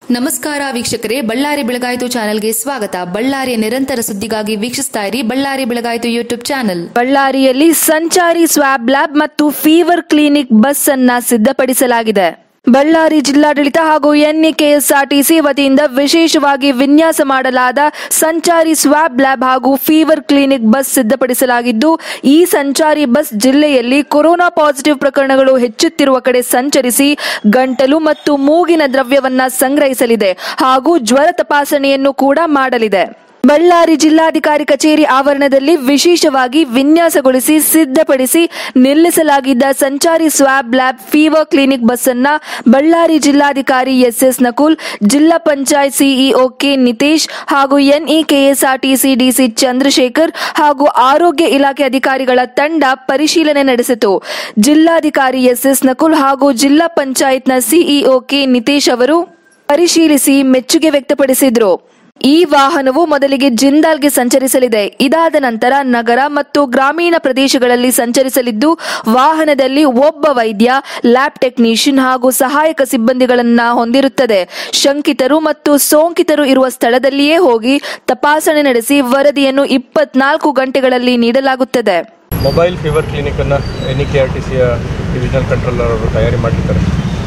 ನಮಸ್ಕಾರ ವೀಕ್ಷಕರೇ ಬಳ್ಳಾರಿ ಬೆಳಗಾಯಿತು ಚಾನೆಲ್ಗೆ ಸ್ವಾಗತ ಬಳ್ಳಾರಿಯ ನಿರಂತರ ಸುದ್ದಿಗಾಗಿ ವೀಕ್ಷಿಸ್ತಾ ಇರಿ ಬಳ್ಳಾರಿ ಬೆಳಗಾಯಿತು ಯೂಟ್ಯೂಬ್ ಚಾನೆಲ್ ಬಳ್ಳಾರಿಯಲ್ಲಿ ಸಂಚಾರಿ ಸ್ವಾಬ್ ಲ್ಯಾಬ್ ಮತ್ತು ಫೀವರ್ ಕ್ಲಿನಿಕ್ ಬಸ್ ಅನ್ನ ಸಿದ್ಧಪಡಿಸಲಾಗಿದೆ ಬಳ್ಳಾರಿ ಜಿಲ್ಲಾಡಳಿತ ಹಾಗೂ ಎನ್ಇಕೆಎಸ್ಆರ್ಟಿಸಿ ವತಿಯಿಂದ ವಿಶೇಷವಾಗಿ ವಿನ್ಯಾಸ ಮಾಡಲಾದ ಸಂಚಾರಿ ಸ್ವಾಬ್ ಲ್ಯಾಬ್ ಹಾಗೂ ಫೀವರ್ ಕ್ಲಿನಿಕ್ ಬಸ್ ಸಿದ್ಧಪಡಿಸಲಾಗಿದ್ದು ಈ ಸಂಚಾರಿ ಬಸ್ ಜಿಲ್ಲೆಯಲ್ಲಿ ಕೊರೋನಾ ಪಾಸಿಟಿವ್ ಪ್ರಕರಣಗಳು ಹೆಚ್ಚುತ್ತಿರುವ ಕಡೆ ಸಂಚರಿಸಿ ಗಂಟಲು ಮತ್ತು ಮೂಗಿನ ದ್ರವ್ಯವನ್ನ ಸಂಗ್ರಹಿಸಲಿದೆ ಹಾಗೂ ಜ್ವರ ತಪಾಸಣೆಯನ್ನು ಕೂಡ ಮಾಡಲಿದೆ ಬಳ್ಳಾರಿ ಜಿಲ್ಲಾಧಿಕಾರಿ ಕಚೇರಿ ಆವರಣದಲ್ಲಿ ವಿಶೇಷವಾಗಿ ವಿನ್ಯಾಸಗೊಳಿಸಿ ಸಿದ್ಧಪಡಿಸಿ ನಿಲ್ಲಿಸಲಾಗಿದ್ದ ಸಂಚಾರಿ swab lab fever clinic bus ಅನ್ನ ಬಳ್ಳಾರಿ ಜಿಲ್ಲಾಧಿಕಾರಿ ಎಸ್ಎಸ್ ನಕುಲ್ ಜಿಲ್ಲಾ ಪಂಚಾಯತ್ ಸಿಇಒ ಕೆ ನಿತೇಶ್ ಹಾಗೂ ಎನ್ಇಕೆಎಸ್ಆರ್ಟಿಸಿ ಡಿಸಿ ಚಂದ್ರಶೇಖರ್ ಹಾಗೂ ಆರೋಗ್ಯ ಇಲಾಖೆ ಅಧಿಕಾರಿಗಳ ತಂಡ ಪರಿಶೀಲನೆ ನಡೆಸಿತು ಜಿಲ್ಲಾಧಿಕಾರಿ ಎಸ್ಎಸ್ ನಕುಲ್ ಹಾಗೂ ಜಿಲ್ಲಾ ಪಂಚಾಯತ್ನ ಸಿಇಒ ಕೆ ನಿತೇಶ್ ಅವರು ಪರಿಶೀಲಿಸಿ ಮೆಚ್ಚುಗೆ ವ್ಯಕ್ತಪಡಿಸಿದ್ರು ಈ ವಾಹನವು ಮೊದಲಿಗೆ ಜಿಂದಾಲ್ಗೆ ಸಂಚರಿಸಲಿದೆ ಇದಾದ ನಂತರ ನಗರ ಮತ್ತು ಗ್ರಾಮೀಣ ಪ್ರದೇಶಗಳಲ್ಲಿ ಸಂಚರಿಸಲಿದ್ದು ವಾಹನದಲ್ಲಿ ಒಬ್ಬ ವೈದ್ಯ ಲ್ಯಾಬ್ ಟೆಕ್ನಿಷಿಯನ್ ಹಾಗೂ ಸಹಾಯಕ ಸಿಬ್ಬಂದಿಗಳನ್ನ ಹೊಂದಿರುತ್ತದೆ ಶಂಕಿತರು ಮತ್ತು ಸೋಂಕಿತರು ಇರುವ ಸ್ಥಳದಲ್ಲಿಯೇ ಹೋಗಿ ತಪಾಸಣೆ ನಡೆಸಿ ವರದಿಯನ್ನು ಇಪ್ಪತ್ನಾಲ್ಕು ಗಂಟೆಗಳಲ್ಲಿ ನೀಡಲಾಗುತ್ತದೆ ಮೊಬೈಲ್ ಫೀವರ್ ಕ್ಲಿನಿಕನ್ನು N E K R T ಸಿಯ ಡಿವಿಷನಲ್ ಕಂಟ್ರೋಲರ್ ಅವರು ತಯಾರಿ ಮಾಡಿರ್ತಾರೆ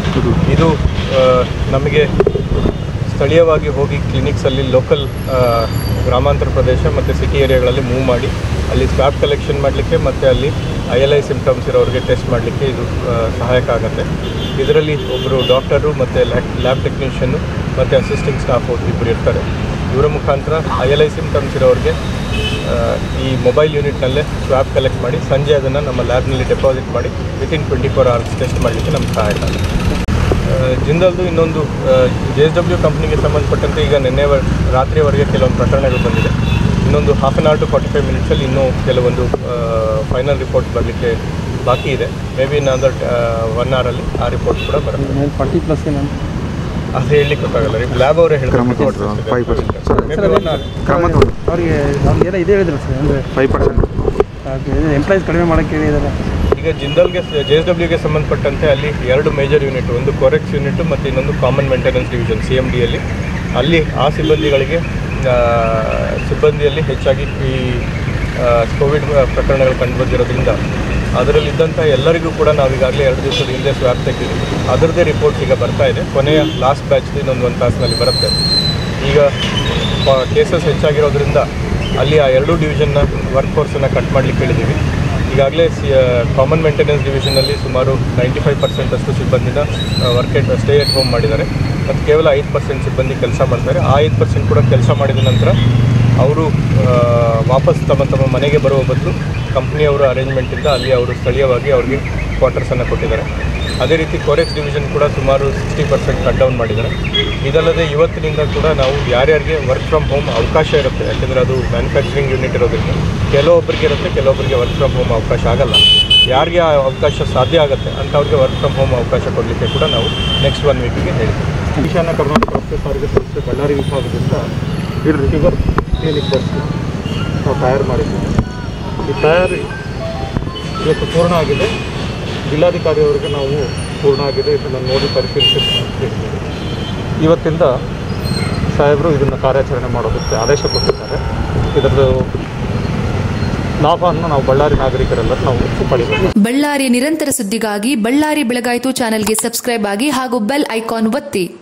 ಇದು ಆ, ನಮಗೆ ಸ್ಥಳೀಯವಾಗಿ ಹೋಗಿ ಕ್ಲಿನಿಕ್ಸಲ್ಲಿ ಲೋಕಲ್ ಗ್ರಾಮಾಂತರ ಪ್ರದೇಶ ಮತ್ತು ಸಿಟಿ ಏರಿಯಾಗಳಲ್ಲಿ ಮೂವ್ ಮಾಡಿ ಅಲ್ಲಿ ಸ್ವಾಬ್ ಕಲೆಕ್ಷನ್ ಮಾಡಲಿಕ್ಕೆ ಮತ್ತು ಅಲ್ಲಿ ಐ ಎಲ್ ಐ ಸಿಮ್ಟಮ್ಸ್ ಇರೋರಿಗೆ ಟೆಸ್ಟ್ ಮಾಡಲಿಕ್ಕೆ ಇದು ಆ, ಸಹಾಯಕ ಆಗುತ್ತೆ ಇದರಲ್ಲಿ ಒಬ್ಬರು ಡಾಕ್ಟರು ಮತ್ತು ಲ್ಯಾಬ್ ಟೆಕ್ನಿಷಿಯನ್ನು ಮತ್ತು ಅಸಿಸ್ಟಿಂಗ್ ಸ್ಟಾಫ್ ಇಬ್ಬರು ಇರ್ತಾರೆ ಇವರ ಮುಖಾಂತರ ಐ ಎಲ್ ಐ ಸಿಮ್ಟಮ್ಸ್ ಇರೋರಿಗೆ ಆ, ಈ ಮೊಬೈಲ್ ಯೂನಿಟ್ನಲ್ಲೇ ಸ್ವಾಬ್ ಕಲೆಕ್ಟ್ ಮಾಡಿ ಸಂಜೆ ಅದನ್ನು ನಮ್ಮ ಲ್ಯಾಬ್ನಲ್ಲಿ ಡೆಪಾಸಿಟ್ ಮಾಡಿ within twenty four hours test ಮಾಡಲಿಕ್ಕೆ ನಮ್ಗೆ ಸಹಾಯ ಆಗುತ್ತೆ ಆ, ಜಿಂದಾಲ್ದು ಇನ್ನೊಂದು ಜೆ ಎಸ್ ಡಬ್ಲ್ಯೂ ಕಂಪ್ನಿಗೆ ಸಂಬಂಧಪಟ್ಟಂತೆ ಈಗ ನಿನ್ನೆ ರಾತ್ರಿವರೆಗೆ ಕೆಲವೊಂದು ಪ್ರಕರಣಗಳು ಬಂದಿದೆ ಇನ್ನೊಂದು half an hour to forty five ಮಿನಿಟ್ಸಲ್ಲಿ ಇನ್ನೂ ಕೆಲವೊಂದು ಫೈನಲ್ ರಿಪೋರ್ಟ್ ಬರಲಿಕ್ಕೆ ಬಾಕಿ ಇದೆ ಮೇ ಬಿ ಇನ್ನೊಂದು ಒನ್ ಅವರಲ್ಲಿ ಆ ರಿಪೋರ್ಟ್ ಕೂಡ ಬರುತ್ತೆ ಫಾರ್ಟಿ ಪ್ಲಸ್ ಏನು ಅದು ಹೇಳಲಿಕ್ಕೆ ಗೊತ್ತಾಗಲ್ಲ ರೀ ಲ್ಯಾಬ್ ಅವರೇ ಕ್ರಮ ತಗೊಂಡ್ರು, five percent. ಹೇಳ್ತಾರೆ ಕ್ರಮ ತಗೊಂಡು ಅವ್ರಿಗೆ ಅವ್ರಿಗೆ ಏನೋ ಇದು ಹೇಳಿದ್ರು ಸರ್ ಅಂದರೆ ಫೈವ್ ಪರ್ಸೆಂಟ್ ಎಂಪ್ಲಾಯೀಸ್ ಕಡಿಮೆ ಮಾಡೋಕ್ಕೆ ಹೇಳಿದಾರೆ ಈಗ ಜಿಂದಾಲ್ಗೆ ಜೆ ಎಸ್ ಡಬ್ಲ್ಯೂಗೆ ಸಂಬಂಧಪಟ್ಟಂತೆ ಅಲ್ಲಿ ಎರಡು ಮೇಜರ್ ಯೂನಿಟ್ ಒಂದು ಕೊರೆಕ್ಸ್ ಯೂನಿಟ್ ಮತ್ತು ಇನ್ನೊಂದು common maintenance division C M ಡಿಯಲ್ಲಿ ಅಲ್ಲಿ ಆ ಸಿಬ್ಬಂದಿಗಳಿಗೆ ಆ, ಸಿಬ್ಬಂದಿಯಲ್ಲಿ ಹೆಚ್ಚಾಗಿ ಈ ಆ, ಕೋವಿಡ್ ಪ್ರಕರಣಗಳು ಕಂಡುಬಂದಿರೋದ್ರಿಂದ ಅದರಲ್ಲಿದ್ದಂಥ ಎಲ್ಲರಿಗೂ ಕೂಡ ನಾವು ಈಗಾಗಲೇ ಎರಡು ದಿವಸದ ಹಿಂದೆ ಸ್ವ್ಯಾಬ್ ತೆಗೆದಿದ್ದೀವಿ ಅದರದ್ದೇ ರಿಪೋರ್ಟ್ ಈಗ ಬರ್ತಾ ಇದೆ ಕೊನೆಯ ಲಾಸ್ಟ್ ಬ್ಯಾಚ್ ಇನ್ನೊಂದು ಒಂದು ತಾಸಿನಲ್ಲಿ ಬರುತ್ತೆ ಈಗ ಕೇಸಸ್ ಹೆಚ್ಚಾಗಿರೋದ್ರಿಂದ ಅಲ್ಲಿ ಆ ಎರಡೂ ಡಿವಿಷನ್ನ ವರ್ಕ್ ಫೋರ್ಸನ್ನು ಕಟ್ ಮಾಡಲಿಕ್ಕೆ ಹೇಳಿದ್ದೀವಿ ಈಗಾಗಲೇ ಸಿ ಕಾಮನ್ ಮೇಂಟೆನೆನ್ಸ್ ಡಿವಿಷನಲ್ಲಿ ಸುಮಾರು ನೈಂಟಿ ಫೈವ್ ಪರ್ಸೆಂಟ್ ಅಷ್ಟು ಸಿಬ್ಬಂದಿನ work at stay at home ಮಾಡಿದ್ದಾರೆ ಮತ್ತು ಕೇವಲ ಐದು ಪರ್ಸೆಂಟ್ ಸಿಬ್ಬಂದಿ ಕೆಲಸ ಮಾಡ್ತಾರೆ ಆ ಐದು ಪರ್ಸೆಂಟ್ ಕೂಡ ಕೆಲಸ ಮಾಡಿದ ನಂತರ ಅವರು ವಾಪಸ್ ತಮ್ಮ ತಮ್ಮ ಮನೆಗೆ ಬರುವ ಬದಲು ಕಂಪ್ನಿಯವರ ಅರೇಂಜ್ಮೆಂಟಿಂದ ಅಲ್ಲಿ ಅವರು ಸ್ಥಳೀಯವಾಗಿ ಅವರಿಗೆ ಕ್ವಾರ್ಟರ್ಸನ್ನು ಕೊಟ್ಟಿದ್ದಾರೆ ಅದೇ ರೀತಿ ಕೋರೆಕ್ಸ್ ಡಿವಿಷನ್ ಕೂಡ ಸುಮಾರು ಸಿಕ್ಸ್ಟಿ ಪರ್ಸೆಂಟ್ ಕಟ್ ಡೌನ್ ಮಾಡಿದ್ದಾರೆ ಇದಲ್ಲದೆ ಇವತ್ತಿನಿಂದ ಕೂಡ ನಾವು ಯಾರ್ಯಾರಿಗೆ ವರ್ಕ್ ಫ್ರಮ್ ಹೋಮ್ ಅವಕಾಶ ಇರುತ್ತೆ ಯಾಕೆಂದರೆ ಅದು ಮ್ಯಾನುಫ್ಯಾಕ್ಚರಿಂಗ್ ಯೂನಿಟ್ ಇರೋದ್ರಿಂದ ಕೆಲವೊಬ್ಬರಿಗೆ ಇರುತ್ತೆ ಕೆಲವೊಬ್ಬರಿಗೆ ವರ್ಕ್ ಫ್ರಮ್ ಹೋಮ್ ಅವಕಾಶ ಆಗಲ್ಲ ಯಾರಿಗೆ ಆ ಅವಕಾಶ ಸಾಧ್ಯ ಆಗುತ್ತೆ ಅಂಥವ್ರಿಗೆ ವರ್ಕ್ ಫ್ರಮ್ ಹೋಮ್ ಅವಕಾಶ ಕೊಡಲಿಕ್ಕೆ ಕೂಡ ನಾವು ನೆಕ್ಸ್ಟ್ ಒನ್ ವೀಕಿಗೆ ಹೇಳ್ತೀವಿ ಈಶಾನ್ಯ ಕರ್ನಾಟಕ ರಸ್ತೆ ಸಾರಿಗೆ ಸಂಸ್ಥೆ ಬಳ್ಳಾರಿ ವಿಭಾಗದಿಂದ ಫೀವರ್ ಕ್ಲಿನಿಕ್ ಬಸ್ ನಾವು ತಯಾರು ಮಾಡಿದ್ದೀವಿ ಈ ತಯಾರಿ ಇವತ್ತು ಪೂರ್ಣ ಆಗಿದೆ ಜಿಲ್ಲಾಧಿಕಾರಿ ಅವರಿಗೆ ನಾವು ಪೂರ್ಣ ಆಗಿದೆ ಇದನ್ನು ನೋಡಿ ಪರಿಶೀಲಿಸಿ ತಿಳಿಸಿದ್ದೀವಿ. ಇವತ್ತಿಂದ ಸಾಹೇಬರು ಇದನ್ನು ಕಾರ್ಯಾಚರಣೆ ಮಾಡೋದಕ್ಕೆ ಆದೇಶ ಕೊಟ್ಟಿದ್ದಾರೆ ಇದರದ್ದು ಲಾಭವನ್ನು ನಾವು ಬಳ್ಳಾರಿ ನಾಗರಿಕರೆಲ್ಲ ನಾವು ಪಡೆಯಬೇಕು ಬಳ್ಳಾರಿಯ ನಿರಂತರ ಸುದ್ದಿಗಾಗಿ ಬಳ್ಳಾರಿ ಬೆಳಗಾಯಿತು ಚಾನೆಲ್ಗೆ ಸಬ್ಸ್ಕ್ರೈಬ್ ಆಗಿ ಹಾಗೂ ಬೆಲ್ ಐಕಾನ್ ಒತ್ತಿ